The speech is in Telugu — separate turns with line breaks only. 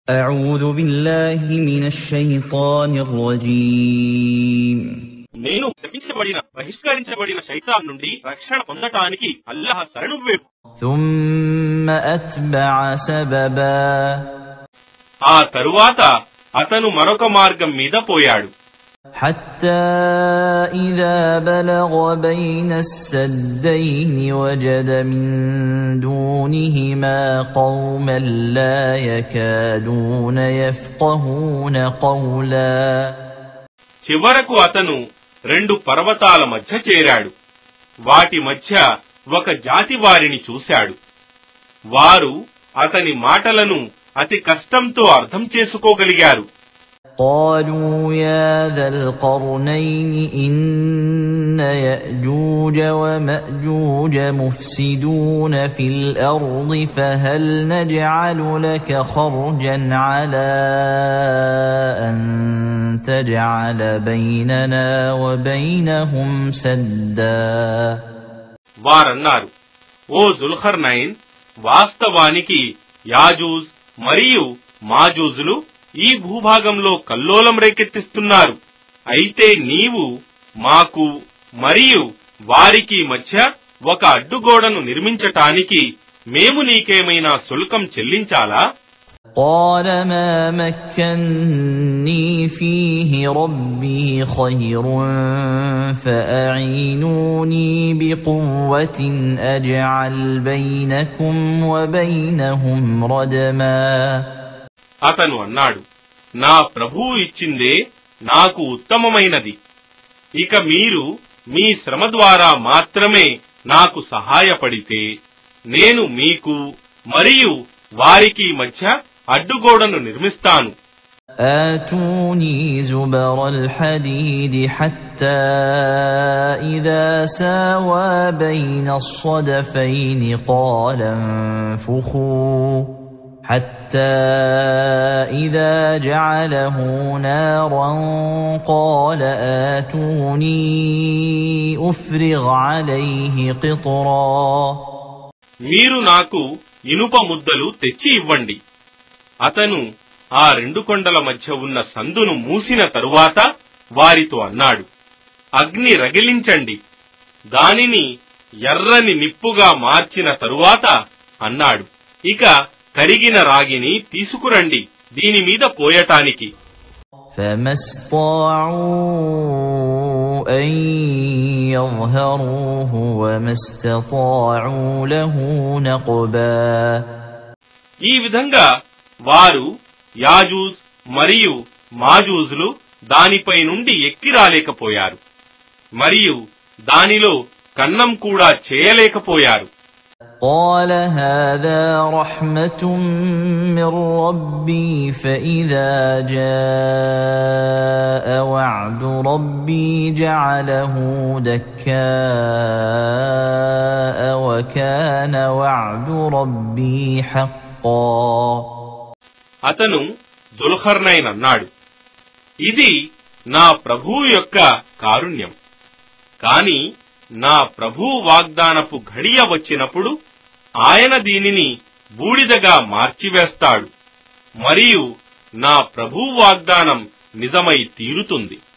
أعوذ بالله من الشيطان الرجيم
నేను శపించబడిన బహిష్కరించబడిన శైతాన్ నుండి రక్షణ పొందటానికి అల్లాహ్ శరణు వేపు
ثم أتبع سببا
ఆ తరువాత అతను మరొక మార్గం మీద పోయాడు
حتى إذا بلغ بين السدين وجد من دونهما قوما لا يكادون يفقهون قولا
చివరకు అతను రెండు పర్వతాల మధ్య చేరాడు వాటి మధ్య ఒక జాతి వారిని చూశాడు వారు అతని మాటలను అతి కష్టంతో అర్థం చేసుకోగలిగారు
قالوا يا ذا القرنين إن يأجوج ومأجوج مفسدون في الأرض فهل نجعل لك خرجا على أن تجعل بيننا وبينهم سدا
వారన్నారు ఓ జుల్హర్ నైన్ వాస్తవానికి యాజూజ్ మరియు మాజూజులు ఈ భూభాగంలో కల్లోలం రేకెత్తిస్తున్నారు అయితే నీవు మాకు మరియు వారికి మధ్య ఒక అడ్డుగోడను నిర్మించటానికి మేము నీకేమైనా శుల్కం చెల్లించాలా
قال ما مكني فيه ربي خير فأعينوني بقوة أجعل بينكم وبينهم ردما
అతను అన్నాడు నా ప్రభువు ఇచ్చిందే నాకు ఉత్తమమైనది ఇక మీరు మీ శ్రమ ద్వారా మాత్రమే నాకు సహాయపడితే నేను మీకు మరియు వారికి మధ్య అడ్డుగోడను నిర్మిస్తాను
آتوني زبر الحديد حتى إذا ساوى بين الصدفين قال انفخوا حتى إذا جعله نارا قال آتوني أفرغ عليه قطرا
మీరు నాకు ఇనుప ముద్దలు తెచ్చి ఇవ్వండి అతను ఆ రెండు కొండల మధ్య ఉన్న సందును మూసిన తరువాత వారితో అన్నాడు అగ్ని రగిలించండి దానిని ఎర్రని నిప్పుగా మార్చిన తరువాత అన్నాడు ఇక కరిగిన రాగిని తీసుకురండి దీని మీద పోయటానికి
فما استطاعوا أن يظهروه وما استطاعوا له نقبا
ఈ విధంగా వారు యాజూజ్ మరియు మాజూజులు దానిపై నుండి ఎక్కి రాలేకపోయారు మరియు దానిలో కన్నం కూడా చేయలేకపోయారు
قال هذا رحمة من ربي فإذا جاء وعد ربي جعله دكاء وكان وعد ربي حقا
అతను దుల్హర్నైన్ అన్నాడు ఇది నా ప్రభువు యొక్క కారుణ్యం కాని నా ప్రభు వాగ్దానపు ఘడియ వచ్చినప్పుడు ఆయన దీనిని బూడిదగా మార్చివేస్తాడు మరియు నా ప్రభు వాగ్దానం నిజమై తీరుతుంది